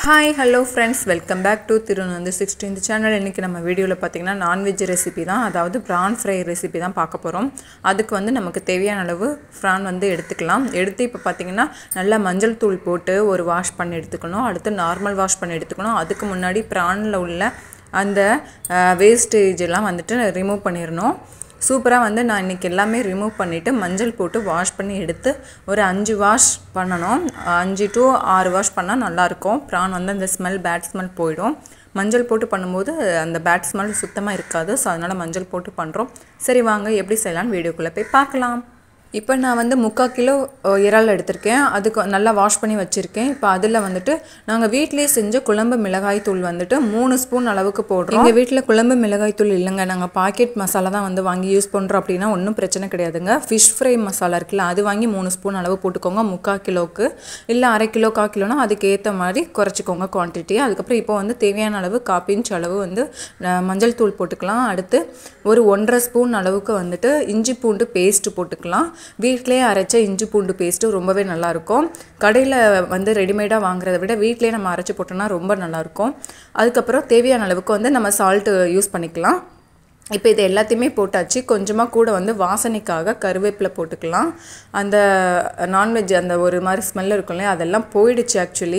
Hi hello friends welcome back to திருநந்து sixteenth channel இன்றைக்கி நம்ம வீடியோவில் பார்த்தீங்கன்னா நான்வெஜ் ரெசிபி தான் அதாவது ப்ரான் ஃப்ரை ரெசிபி தான் பார்க்க போகிறோம் அதுக்கு வந்து நமக்கு தேவையான அளவு ப்ரான் வந்து எடுத்துக்கலாம் எடுத்து இப்போ பார்த்தீங்கன்னா நல்லா மஞ்சள் தூள் போட்டு ஒரு வாஷ் பண்ணி எடுத்துக்கணும் அடுத்து நார்மல் வாஷ் பண்ணி எடுத்துக்கணும் அதுக்கு முன்னாடி ப்ரானில் உள்ள அந்த வேஸ்டேஜ் எல்லாம் வந்துட்டு ரிமூவ் பண்ணிடணும் சூப்பராக வந்து நான் இன்றைக்கி எல்லாமே ரிமூவ் பண்ணிவிட்டு மஞ்சள் போட்டு வாஷ் பண்ணி எடுத்து ஒரு அஞ்சு வாஷ் பண்ணணும் அஞ்சு டு ஆறு வாஷ் பண்ணால் நல்லாயிருக்கும் ப்ரான் வந்து அந்த ஸ்மெல் பேட் ஸ்மெல் போயிடும் மஞ்சள் போட்டு பண்ணும்போது அந்த பேட் ஸ்மெல் சுத்தமாக இருக்காது ஸோ அதனால் மஞ்சள் போட்டு பண்ணுறோம் சரி வாங்க எப்படி செய்யலாம்னு வீடியோக்குள்ளே போய் பார்க்கலாம் இப்போ நான் வந்து முக்கால் கிலோ அஹ், இறால் எடுத்திருக்கேன் அதுக்கு நல்லா வாஷ் பண்ணி வச்சுருக்கேன் இப்போ அதில் வந்துட்டு நாங்கள் வீட்டிலேயே செஞ்ச குழம்பு மிளகாய் தூள் வந்துட்டு மூணு ஸ்பூன் அளவுக்கு போடுறோம் எங்கள் வீட்டில் குழம்பு மிளகாய் தூள் இல்லைங்க நாங்கள் பாக்கெட் மசாலா தான் வந்து வாங்கி யூஸ் பண்ணுறோம் அப்படின்னா ஒன்றும் பிரச்சனை கிடையாதுங்க ஃபிஷ் ஃப்ரை மசாலா இருக்குல்ல அது வாங்கி மூணு ஸ்பூன் அளவு போட்டுக்கோங்க முக்கால் கிலோவுக்கு இல்லை அரை கிலோ கால் கிலோனா அதுக்கு ஏற்ற மாதிரி குறைச்சிக்கோங்க குவான்டிட்டி அதுக்கப்புறம் இப்போ வந்து தேவையான அளவு காப்பி இன்ச் அளவு வந்து அஹ், மஞ்சள் தூள் போட்டுக்கலாம் அடுத்து ஒரு ஒன்றரை ஸ்பூன் அளவுக்கு வந்துட்டு இஞ்சி பூண்டு பேஸ்ட் போட்டுக்கலாம் வீட்டிலேயே அரைச்ச இஞ்சி பூண்டு பேஸ்ட்டு ரொம்பவே நல்லாயிருக்கும் கடையில் வந்து ரெடிமேடாக வாங்குறத விட வீட்டிலேயே நம்ம அரைச்சி போட்டோம்னா ரொம்ப நல்லாயிருக்கும் அதுக்கப்புறம் தேவையான அளவுக்கு வந்து நம்ம சால்ட்டு யூஸ் பண்ணிக்கலாம் இப்போ இது எல்லாத்தையுமே போட்டாச்சு கொஞ்சமாக கூட வந்து வாசனைக்காக கருவேப்பிலை போட்டுக்கலாம் அந்த நான்வெஜ் அந்த ஒரு மாதிரி ஸ்மெல் இருக்கும் இல்லையா அதெல்லாம் போயிடுச்சு ஆக்சுவலி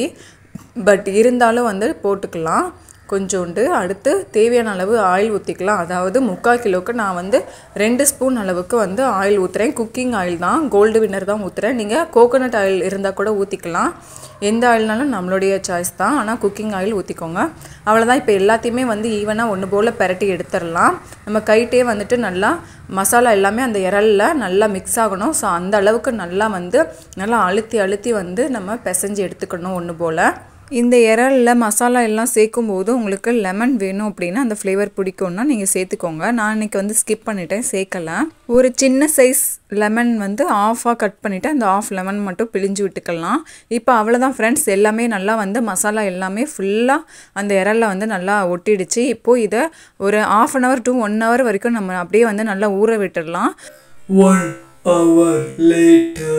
பட் இருந்தாலும் வந்து போட்டுக்கலாம் கொஞ்சோண்டு அடுத்து தேவையான அளவு ஆயில் ஊற்றிக்கலாம் அதாவது முக்கால் கிலோவுக்கு நான் வந்து ரெண்டு ஸ்பூன் அளவுக்கு வந்து ஆயில் ஊற்றுறேன் குக்கிங் ஆயில் தான் கோல்டு வின்னர் தான் ஊற்றுறேன் நீங்கள் கோகோனட் ஆயில் இருந்தால் கூட ஊற்றிக்கலாம் எந்த ஆயில்னாலும் நம்மளுடைய சாய்ஸ் தான் ஆனால் குக்கிங் ஆயில் ஊற்றிக்கோங்க அவ்வளோதான் இப்போ எல்லாத்தையுமே வந்து ஈவனாக ஒன்று போல் பெரட்டி எடுத்துடலாம் நம்ம கைட்டே வந்துட்டு நல்லா மசாலா எல்லாமே அந்த இறல்ல நல்லா மிக்ஸ் ஆகணும் ஸோ அந்த அளவுக்கு நல்லா வந்து நல்லா அழுத்தி அழுத்தி வந்து நம்ம பிசைஞ்சு எடுத்துக்கணும் ஒன்று போல் இந்த இறலில் மசாலா எல்லாம் சேர்க்கும் போது உங்களுக்கு லெமன் வேணும் அப்படின்னா அந்த ஃப்ளேவர் பிடிக்கும்னா நீங்கள் சேர்த்துக்கோங்க நான் இன்னைக்கு வந்து ஸ்கிப் பண்ணிட்டேன் சேர்க்கல ஒரு சின்ன சைஸ் லெமன் வந்து ஆஃபாக கட் பண்ணிவிட்டு அந்த ஆஃப் லெமன் மட்டும் பிழிஞ்சு விட்டுக்கலாம் இப்போ அவ்வளோதான் ஃப்ரெண்ட்ஸ் எல்லாமே நல்லா வந்து மசாலா எல்லாமே ஃபுல்லாக அந்த இறல்ல வந்து நல்லா ஒட்டிடுச்சு இப்போது இதை ஒரு half an hour to one hour வரைக்கும் நம்ம அப்படியே வந்து நல்லா ஊற விட்டுடலாம் One hour later.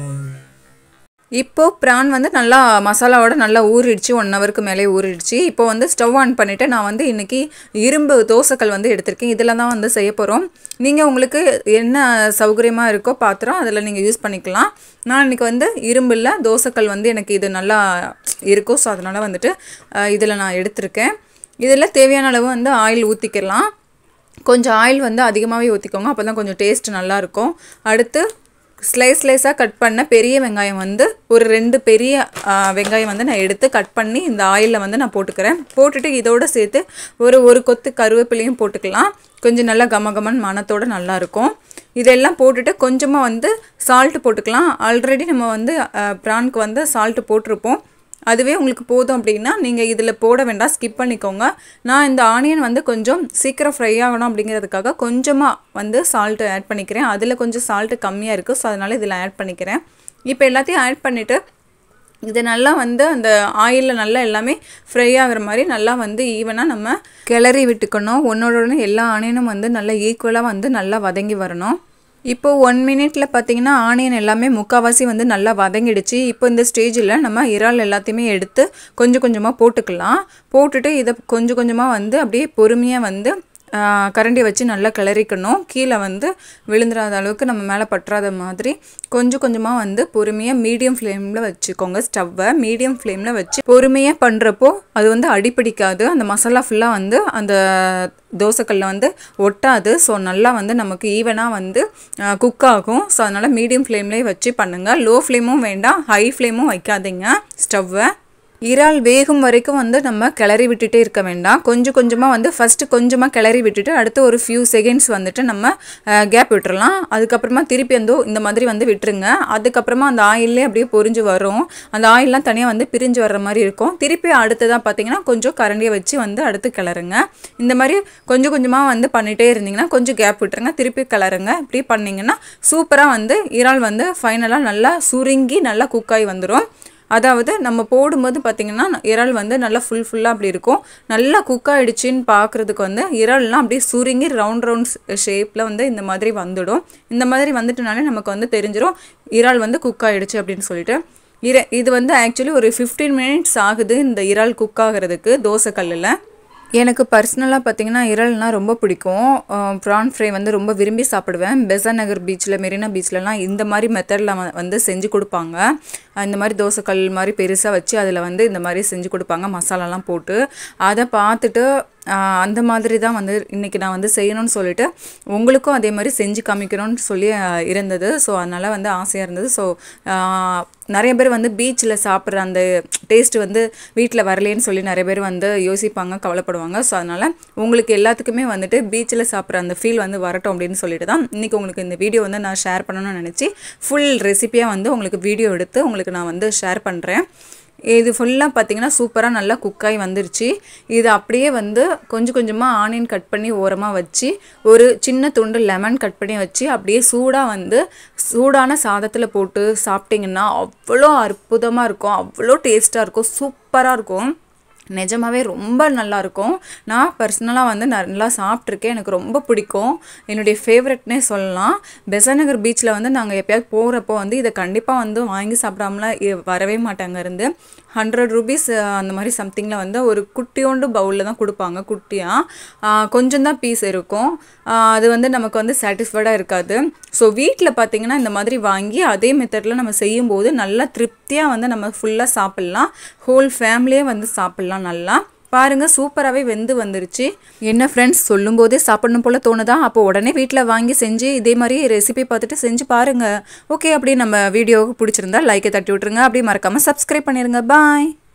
இப்போ ப்ரான் வந்து நல்லா மசாலாவோட நல்லா ஊறிடுச்சு ஒன் ஹவருக்கு மேலே ஊறிடுச்சு இப்போ வந்து ஸ்டவ் ஆன் பண்ணிவிட்டு நான் வந்து இன்றைக்கி இரும்பு தோசைக்கல் வந்து எடுத்திருக்கேன் இதில் தான் வந்து செய்ய போகிறோம் நீங்கள் உங்களுக்கு என்ன சௌகரியமாக இருக்கோ பாத்திரம் அதில் நீங்கள் யூஸ் பண்ணிக்கலாம் நான் இன்றைக்கி வந்து இரும்பில் தோசைக்கல் வந்து எனக்கு இது நல்லா இருக்கும் ஸோ அதனால் வந்துட்டு இதில் நான் எடுத்திருக்கேன் இதில் தேவையான அளவு வந்து ஆயில் ஊற்றிக்கலாம் கொஞ்சம் ஆயில் வந்து அதிகமாகவே ஊற்றிக்கோங்க அப்போ தான் கொஞ்சம் டேஸ்ட் நல்லாயிருக்கும் அடுத்து ஸ்லைஸ் ஸ்லைஸாக கட் பண்ண பெரிய வெங்காயம் வந்து ஒரு ரெண்டு பெரிய ஆ, வெங்காயம் வந்து நான் எடுத்து கட் பண்ணி இந்த ஆயிலில் வந்து நான் போட்டுக்கிறேன் போட்டுட்டு இதோட சேர்த்து ஒரு ஒரு கொத்து கருவேப்பிலையும் போட்டுக்கலாம் கொஞ்சம் நல்லா கம கமன் மணத்தோட நல்லா இருக்கும் இதெல்லாம் போட்டுட்டு கொஞ்சமாக வந்து சால்ட்டு போட்டுக்கலாம் ஆல்ரெடி நம்ம வந்து ப்ரான்க்கு வந்து சால்ட்டு போட்டிருப்போம் அதுவே உங்களுக்கு போதும் அப்படின்னா நீங்கள் இதில் போட வேண்டாம் ஸ்கிப் பண்ணிக்கோங்க நான் இந்த ஆனியன் வந்து கொஞ்சம் சீக்கிரம் ஃப்ரை ஆகணும் அப்படிங்கிறதுக்காக கொஞ்சமாக வந்து சால்ட்டு ஆட் பண்ணிக்கிறேன் அதில் கொஞ்சம் சால்ட்டு கம்மியாக இருக்குது ஸோ அதனால் இதில் ஆட் பண்ணிக்கிறேன் இப்போ எல்லாத்தையும் ஆட் பண்ணிவிட்டு இது நல்லா வந்து அந்த ஆயிலில் நல்லா எல்லாமே ஃப்ரை ஆகுற மாதிரி நல்லா வந்து ஈவனாக நம்ம கிளறி விட்டுக்கணும் ஒன்றோட ஒன்று எல்லா ஆனியனும் வந்து நல்லா ஈக்குவலாக வந்து நல்லா வதங்கி வரணும் இப்போ ஒன் மினிட்ல பார்த்தீங்கன்னா ஆனியன் எல்லாமே முக்கால்வாசி வந்து நல்லா வதங்கிடுச்சு இப்போ இந்த ஸ்டேஜில் நம்ம இறால் எல்லாத்தையுமே எடுத்து கொஞ்சம் கொஞ்சமாக போட்டுக்கலாம் போட்டுட்டு இதை கொஞ்சம் கொஞ்சமாக வந்து அப்படியே பொறுமையாக வந்து ஆ, கரண்டி வச்சு நல்லா கிளறிக்கணும் கீழே வந்து விழுந்துடாத அளவுக்கு நம்ம மேலே பற்றாத மாதிரி கொஞ்சம் கொஞ்சமாக வந்து பொறுமையாக மீடியம் ஃப்ளேமில் வச்சுக்கோங்க ஸ்டவ்வை மீடியம் ஃப்ளேமில் வச்சு பொறுமையாக பண்ணுறப்போ அது வந்து அடிப்பிடிக்காது அந்த மசாலா ஃபுல்லாக வந்து அந்த தோசைக்கல்ல வந்து ஒட்டாது ஸோ நல்லா வந்து நமக்கு ஈவனாக வந்து குக் ஆகும் ஸோ அதனால் மீடியம் ஃப்ளேம்லேயே வச்சு பண்ணுங்கள் லோ ஃப்ளேமும் வேண்டாம் ஹை ஃப்ளேமும் வைக்காதீங்க ஸ்டவ்வை இறால் வேகும் வரைக்கும் வந்து நம்ம கிளறி விட்டுட்டே இருக்க வேண்டாம் கொஞ்சம் கொஞ்சமாக வந்து ஃபஸ்ட்டு கொஞ்சமாக கிளறி விட்டுட்டு அடுத்து ஒரு ஃபியூ செகண்ட்ஸ் வந்துட்டு நம்ம கேப் விட்டுறலாம் அதுக்கப்புறமா திருப்பி வந்து இந்த மாதிரி வந்து விட்டுருங்க அதுக்கப்புறமா அந்த ஆயிலே அப்படியே பொரிஞ்சு வரும் அந்த ஆயிலெலாம் தனியாக வந்து பிரிஞ்சு வர்ற மாதிரி இருக்கும் திருப்பி அடுத்ததாக பார்த்தீங்கன்னா கொஞ்சம் கரண்டியை வச்சு வந்து அடுத்து கிளறுங்க இந்த மாதிரி கொஞ்சம் கொஞ்சமாக வந்து பண்ணிகிட்டே இருந்தீங்கன்னா கொஞ்சம் கேப் விட்டுருங்க திருப்பி கிளறுங்க இப்படி பண்ணிங்கன்னா சூப்பராக வந்து இறால் வந்து ஃபைனலாக நல்லா சுருங்கி நல்லா குக்காகி வந்துடும் அதாவது நம்ம போடும்போது பார்த்திங்கன்னா இறால் வந்து நல்லா ஃபுல் ஃபுல்லாக அப்படி இருக்கும் நல்லா குக் ஆகிடுச்சின்னு பார்க்குறதுக்கு வந்து இறால்லாம் அப்படியே சுருங்கி ரவுண்ட் ரவுண்ட் ஷேப்பில் வந்து இந்த மாதிரி வந்துடும் இந்த மாதிரி வந்துட்டனாலே நமக்கு வந்து தெரிஞ்சிடும் இறால் வந்து குக் ஆகிடுச்சு அப்படின்னு சொல்லிட்டு இர இது வந்து ஆக்சுவலி ஒரு ஃபிஃப்டீன் மினிட்ஸ் ஆகுது இந்த இறால் குக் ஆகிறதுக்கு தோசை கல்லில் எனக்கு பர்சனலாக பார்த்தீங்கன்னா இறால்னா ரொம்ப பிடிக்கும் ப்ரான் ஃப்ரை வந்து ரொம்ப விரும்பி சாப்பிடுவேன் பெசா நகர் பீச்சில் மெரினா பீச்லலாம் இந்த மாதிரி மெத்தடில் வந்து செஞ்சு கொடுப்பாங்க இந்த மாதிரி தோசைக்கல் மாதிரி பெருசாக வச்சு அதில் வந்து இந்த மாதிரி செஞ்சு கொடுப்பாங்க மசாலாலாம் போட்டு அதை பார்த்துட்டு ஆஹ் அந்த மாதிரி தான் வந்து இன்றைக்கி நான் வந்து செய்யணும்னு சொல்லிட்டு உங்களுக்கும் அதே மாதிரி செஞ்சு காமிக்கணும்னு சொல்லி ஆஹ் இருந்தது ஸோ அதனால் வந்து ஆசையாக இருந்தது ஸோ நிறைய பேர் வந்து பீச்சில் சாப்பிட்ற அந்த டேஸ்ட் வந்து வீட்டில் வரலேன்னு சொல்லி நிறைய பேர் வந்து யோசிப்பாங்க கவலைப்படுவாங்க ஸோ அதனால் உங்களுக்கு எல்லாத்துக்குமே வந்துட்டு பீச்சில் சாப்பிட்ற அந்த ஃபீல் வந்து வரட்டும் அப்படின்னு சொல்லிட்டு தான் இன்றைக்கி உங்களுக்கு இந்த வீடியோ வந்து நான் ஷேர் பண்ணணும்னு நினச்சி ஃபுல் ரெசிபியாக வந்து உங்களுக்கு வீடியோ எடுத்து உங்களுக்கு நான் வந்து ஷேர் பண்ணுறேன் இது ஃபுல்லாக பார்த்தீங்கன்னா சூப்பராக நல்லா குக்காய் வந்துருச்சு இது அப்படியே வந்து கொஞ்சம் கொஞ்சமாக ஆனியன் கட் பண்ணி ஓரமாக வச்சு ஒரு சின்ன துண்டு லெமன் கட் பண்ணி வச்சு அப்படியே சூடாக வந்து சூடான சாதத்தில் போட்டு சாப்பிட்டிங்கன்னா அவ்வளோ அற்புதமாக இருக்கும் அவ்வளோ டேஸ்ட்டாக இருக்கும் சூப்பராக இருக்கும் நிஜமாவே ரொம்ப நல்லா இருக்கும் நான் பர்சனலாக வந்து நல்லா சாப்பிட்ருக்கேன் எனக்கு ரொம்ப பிடிக்கும் என்னுடைய ஃபேவரட்னே சொல்லலாம் பெசநகர் பீச்சில் வந்து நாங்கள் எப்பயாவது போகிறப்போ வந்து இதை கண்டிப்பாக வந்து வாங்கி சாப்பிடாமலாம் இ- வரவே மாட்டாங்க இருந்து ஹண்ட்ரட் ருபீஸ் அந்த மாதிரி சம்திங்கில் வந்து ஒரு குட்டியோண்டு பவுலில் தான் கொடுப்பாங்க குட்டியாக கொஞ்சம் தான் பீஸ் இருக்கும் ஆஹ் அது வந்து நமக்கு வந்து சாட்டிஸ்ஃபைடாக இருக்காது ஸோ வீட்டில் பார்த்தீங்கன்னா இந்த மாதிரி வாங்கி அதே மெத்தடில் நம்ம செய்யும்போது நல்லா திருப்தியாக வந்து நம்ம ஃபுல்லாக சாப்பிட்லாம் ஹோல் ஃபேமிலியே வந்து சாப்பிட்லாம் நல்லா பாருங்க சூப்பராகவே வெந்து வந்துருச்சு என்ன ஃப்ரெண்ட்ஸ் சொல்லும்போதே சாப்பிடணும் போல் தோணுதா அப்போ உடனே வீட்டில் வாங்கி செஞ்சு இதே மாதிரி ரெசிபி பார்த்துட்டு செஞ்சு பாருங்க ஓகே அப்படியே நம்ம வீடியோ பிடிச்சிருந்தா லைக்கை தட்டி விட்ருங்க அப்படியே மறக்காமல் சப்ஸ்கிரைப் பண்ணிடுங்க பாய்